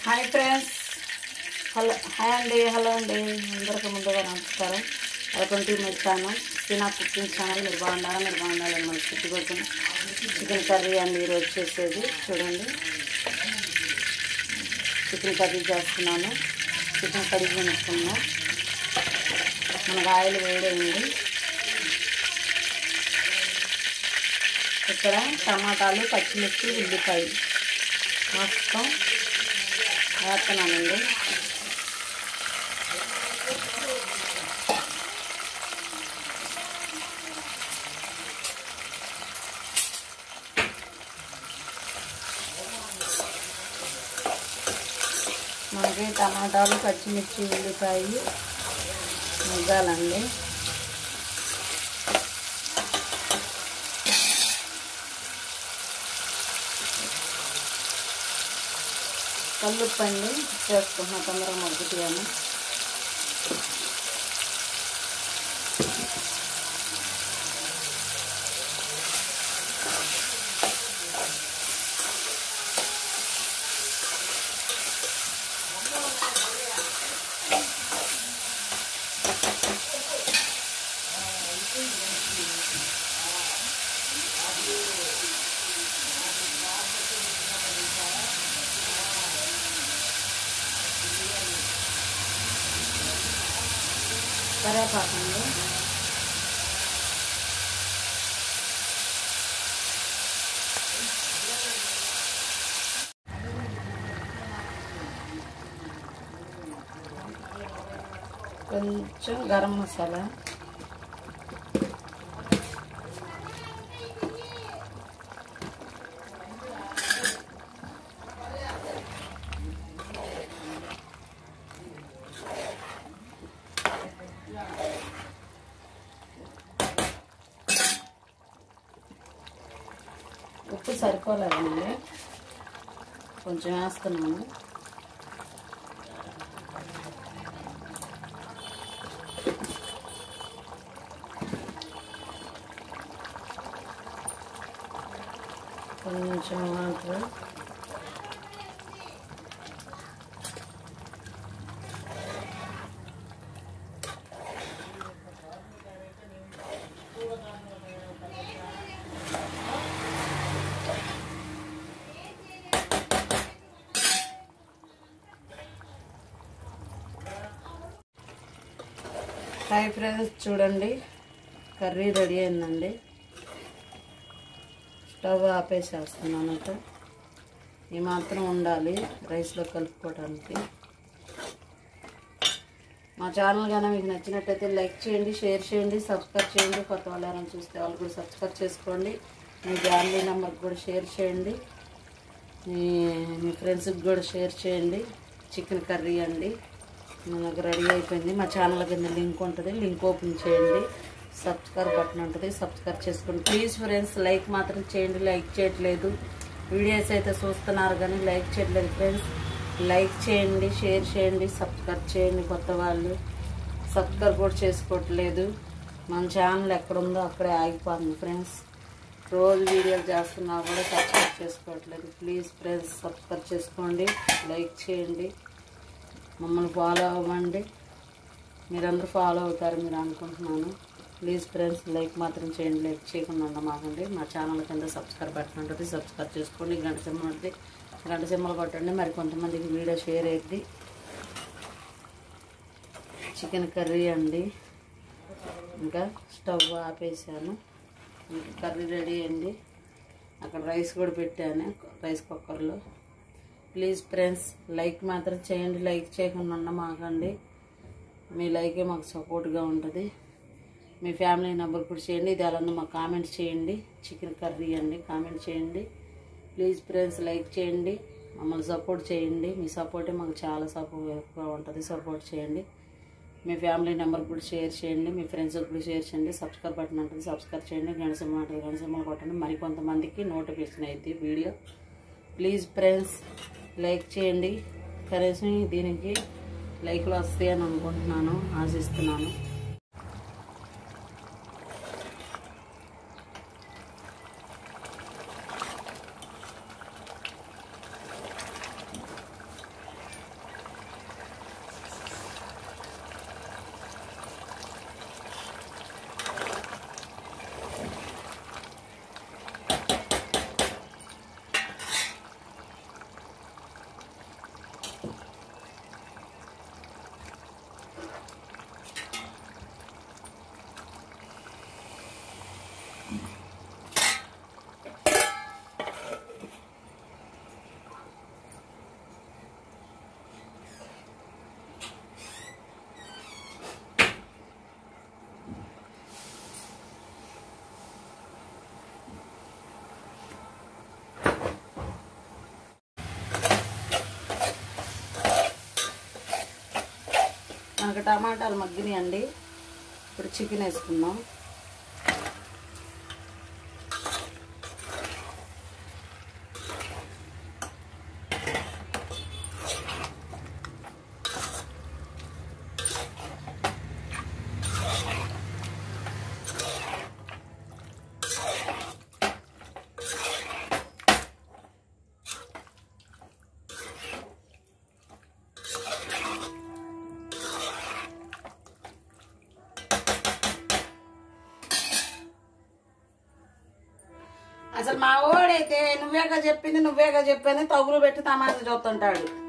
hi friends hello hi అండి hello అండి అందరికీ ముందుగా నమస్కారం వెల్కమ్ టు మై ఛానల్ సినా కుకింగ్ ఛానల్ మీరు బాగున్నారా మీరు బాగుండాలని మన చుట్టుకొచ్చిన చికెన్ కర్రీ అండి ఈరోజు చేసేది చూడండి చికెన్ కర్రీ చేస్తున్నాను చికెన్ కర్రీ చేసుకున్నాం మనకు ఆయిల్ వేడైంది ఇక్కడ టమాటాలు పచ్చిమిర్చి ఉల్లిపాయ మొత్తం వేస్తున్నానండి మనకి టమాటాలు పచ్చిమిర్చి ఉల్లిపాయ ముగ్గాలండి కల్లుప్పండి చేసుకుంటున్నా తొందరగా మగ్గుతాను కరేపాకండి కొంచెం గరం మసాలా ఉప్పు సరిపోలేదండి కొంచెం వేస్తున్నాను కొంచెం వాటర్ హాయ్ ఫ్రెండ్స్ చూడండి కర్రీ రెడీ అయిందండి స్టవ్ ఆపేసేస్తున్నాను అట ఈ మాత్రం ఉండాలి రైస్లో కలుపుకోవడానికి మా ఛానల్ కానీ మీకు నచ్చినట్టయితే లైక్ చేయండి షేర్ చేయండి సబ్స్క్రైబ్ చేయండి కొత్త వాళ్ళు ఎవరైనా చూస్తే వాళ్ళు కూడా సబ్స్క్రైబ్ చేసుకోండి మీ ఫ్యామిలీ నెంబర్కి కూడా షేర్ చేయండి మీ మీ ఫ్రెండ్స్కి కూడా షేర్ చేయండి చికెన్ కర్రీ అండి మనకు రెడీ అయిపోయింది మా ఛానల్ కింద లింక్ ఉంటుంది లింక్ ఓపెన్ చేయండి సబ్స్క్రైబ్ బటన్ ఉంటుంది సబ్స్క్రైబ్ చేసుకోండి ప్లీజ్ ఫ్రెండ్స్ లైక్ మాత్రం చేయండి లైక్ చేయట్లేదు వీడియోస్ అయితే చూస్తున్నారు కానీ లైక్ చేయట్లేదు ఫ్రెండ్స్ లైక్ చేయండి షేర్ చేయండి సబ్స్క్రైబ్ చేయండి కొత్త వాళ్ళు సబ్స్క్రైబ్ కూడా చేసుకోవట్లేదు మన ఛానల్ ఎక్కడుందో అక్కడే ఆగిపోతుంది ఫ్రెండ్స్ రోజు వీడియోలు చేస్తున్నా కూడా సబ్స్క్రైబ్ చేసుకోవట్లేదు ప్లీజ్ ఫ్రెండ్స్ సబ్స్క్రైబ్ చేసుకోండి లైక్ చేయండి మమ్మల్ని ఫాలో అవ్వండి మీరందరూ ఫాలో అవుతారు మీరు అనుకుంటున్నాను ప్లీజ్ ఫ్రెండ్స్ లైక్ మాత్రం చేయండి లైక్ చేయకుండా ఉండమాకండి మా ఛానల్ కింద సబ్స్క్రైబ్ బటన్ ఉంటుంది సబ్స్క్రైబ్ చేసుకోండి గంట సింహం ఉంటుంది గంట సింహలు కొట్టండి మరి కొంతమందికి వీడియో షేర్ అయ్యింది చికెన్ కర్రీ అండి ఇంకా స్టవ్ ఆపేసాను ఇంకా కర్రీ రెడీ అయింది అక్కడ రైస్ కూడా పెట్టాను రైస్ కుక్కర్లో ప్లీజ్ ఫ్రెండ్స్ లైక్ మాత్రం చేయండి లైక్ చేయకుండా ఉండమాకండి మీ లైకే మాకు సపోర్ట్గా ఉంటుంది మీ ఫ్యామిలీ నెంబర్ కూడా చేయండి ఇది అలా మాకు కామెంట్ చేయండి చికెన్ కర్రీ అండి కామెంట్ చేయండి ప్లీజ్ ఫ్రెండ్స్ లైక్ చేయండి మమ్మల్ని సపోర్ట్ చేయండి మీ సపోర్టే మాకు చాలా సపోర్ట్గా ఉంటుంది సపోర్ట్ చేయండి మీ ఫ్యామిలీ నెంబర్ కూడా షేర్ చేయండి మీ ఫ్రెండ్స్కి కూడా షేర్ చేయండి సబ్స్క్రైబ్ బటన్ ఉంటుంది సబ్స్క్రైబ్ చేయండి గణసమ్మ ఉంటుంది గణసమ్మలు కొట్టండి మరి కొంతమందికి నోటిఫికేషన్ అయితే వీడియో ప్లీజ్ ఫ్రెండ్స్ లైక్ చేయండి కనీసం దీనికి లైక్లు వస్తాయని అనుకుంటున్నాను ఆశిస్తున్నాను మనకు టమాటాలు మగ్గినాయండి ఇప్పుడు చికెన్ వేసుకుందాం అసలు మా ఓడైతే నువ్వేగా చెప్పింది నువ్వేగా చెప్పింది తగులు పెట్టి తమాషా చూస్తుంటాడు